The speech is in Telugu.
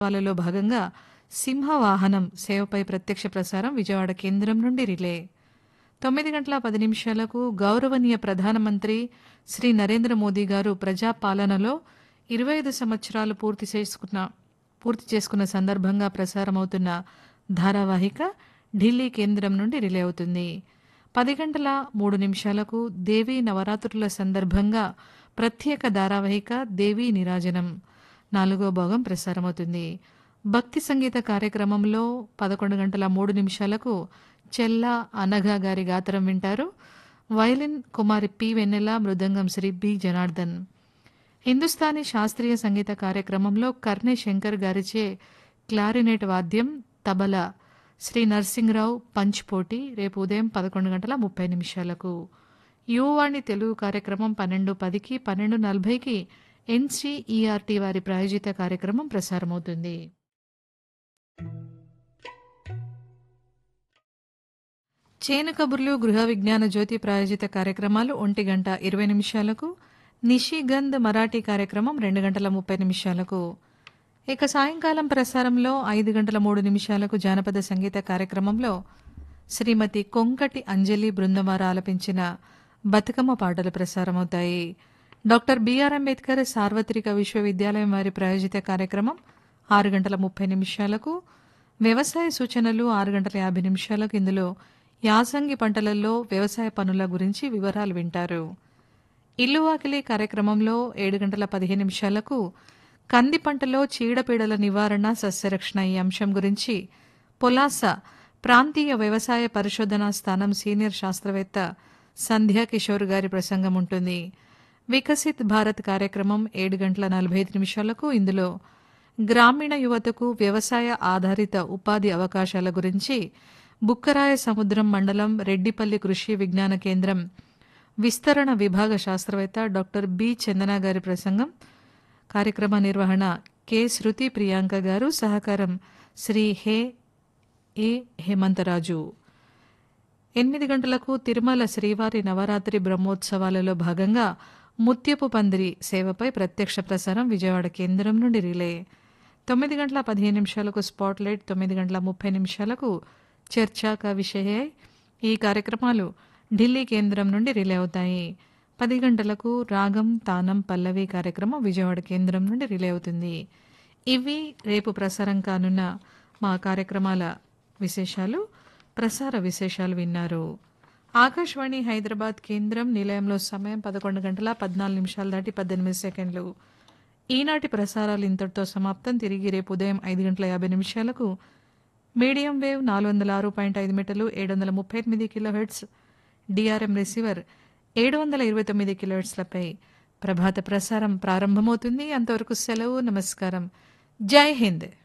వాళ్ళలో భాగంగా సింహవాహనం సేవపై ప్రత్యక్ష ప్రసారం విజయవాడ కేంద్రం నుండి రిలే తొమ్మిది గంటల పది నిమిషాలకు గౌరవనీయ ప్రధానమంత్రి శ్రీ నరేంద్ర మోదీ గారు ప్రజాపాలనలో ఇరవై ఐదు సంవత్సరాలు పూర్తి చేసుకున్న పూర్తి చేసుకున్న సందర్భంగా ప్రసారమవుతున్న ధారావాహిక ఢిల్లీ కేంద్రం నుండి రిలే అవుతుంది పది గంటల మూడు నిమిషాలకు దేవీ నవరాత్రుల సందర్భంగా ప్రత్యేక ధారావాహిక దేవీ నిరాజనం నాలుగో భాగం ప్రసారమవుతుంది భక్తి సంగీత కార్యక్రమంలో పదకొండు గంటల మూడు నిమిషాలకు చెల్ల అనఘ గారి గాత్రం వింటారు వైలిన్ కుమారి పి వెన్నెల మృదంగం శ్రీ బి జనార్దన్ హిందుస్థానీ శాస్త్రీయ సంగీత కార్యక్రమంలో కర్ణే శంకర్ గారిచే క్లారినేట్ వాద్యం తబలా శ్రీ నర్సింగ్రావు పంచ్ పోటీ రేపు ఉదయం పదకొండు గంటల ముప్పై నిమిషాలకు యువవాణి తెలుగు కార్యక్రమం పన్నెండు పదికి పన్నెండు నలభైకి ఎన్సీఈఆర్టీ వారి ప్రాయోజిత కార్యక్రమం ప్రసారమవుతుంది చేను కబుర్లు గృహ విజ్ఞాన జ్యోతి ప్రాయోజిత కార్యక్రమాలు ఒంటి గంట ఇరవై నిమిషాలకు నిషిగంధ్ మరాఠీ కార్యక్రమం రెండు గంటల ముప్పై నిమిషాలకు ఇక సాయంకాలం ప్రసారంలో ఐదు గంటల మూడు నిమిషాలకు జానపద సంగీత కార్యక్రమంలో శ్రీమతి కొంకటి అంజలి బృందమార ఆలపించిన బతుకమ్మ పాటలు ప్రసారమవుతాయి డాక్టర్ బిఆర్ అంబేద్కర్ సార్వత్రిక విశ్వవిద్యాలయం వారి ప్రాయోజిత కార్యక్రమం ఆరు గంటల ముప్పై నిమిషాలకు వ్యవసాయ సూచనలు ఆరు గంటల యాభై నిమిషాలకు ఇందులో యాసంగి పంటలలో వ్యవసాయ పనుల గురించి వివరాలు వింటారు ఇల్లు వాకిలి కార్యక్రమంలో ఏడు గంటల పదిహేను నిమిషాలకు కంది పంటలో చీడపీడల నివారణ సస్యరక్షణ ఈ అంశం గురించి పొలాస ప్రాంతీయ వ్యవసాయ పరిశోధనా స్థానం సీనియర్ శాస్త్రవేత్త సంధ్యా కిషోర్ గారి ప్రసంగం ఉంటుంది వికసిత్ భారత్ కార్యక్రమం ఏడు గంటల నలభై ఐదు నిమిషాలకు ఇందులో గ్రామీణ యువతకు వ్యవసాయ ఆధారిత ఉపాధి అవకాశాల గురించి బుక్కరాయ సముద్రం మండలం రెడ్డిపల్లి కృషి విజ్ఞాన కేంద్రం విస్తరణ విభాగ శాస్త్రవేత్త డాక్టర్ బి చందన గారి ప్రసంగం కార్యక్రమ నిర్వహణ కె శృతి ప్రియాంక గారు సహకారం శ్రీ హే ఏ హేమంతరాజు ఎనిమిది గంటలకు తిరుమల శ్రీవారి నవరాత్రి బ్రహ్మోత్సవాలలో భాగంగా ముత్యపు పందిరి సేవపై ప్రత్యక్ష ప్రసారం విజయవాడ కేంద్రం నుండి రిలే తొమ్మిది గంటల పదిహేను నిమిషాలకు స్పాట్లైట్ తొమ్మిది గంటల ముప్పై నిమిషాలకు చర్చాక విషయ ఈ కార్యక్రమాలు ఢిల్లీ కేంద్రం నుండి రిలే అవుతాయి పది గంటలకు రాగం తానం పల్లవి కార్యక్రమం విజయవాడ కేంద్రం నుండి రిలే అవుతుంది ఇవి రేపు ప్రసారం కానున్న మా కార్యక్రమాల విశేషాలు ప్రసార విశేషాలు విన్నారు ఆకాశవాణి హైదరాబాద్ కేంద్రం నిలయంలో సమయం పదకొండు గంటల పద్నాలుగు నిమిషాలు దాటి పద్దెనిమిది సెకండ్లు ఈనాటి ప్రసారాలు ఇంతటితో సమాప్తం తిరిగి రేపు ఉదయం ఐదు గంటల యాభై నిమిషాలకు మీడియం వేవ్ నాలుగు వందల ఆరు పాయింట్ ఐదు మీటర్లు ఏడు వందల ముప్పై ఎనిమిది కిలో హెడ్స్ డిఆర్ఎం రిసీవర్ ఏడు వందల ఇరవై తొమ్మిది కిలో హెడ్స్లపై ప్రభాత ప్రసారం ప్రారంభమవుతుంది అంతవరకు సెలవు నమస్కారం జై హింద్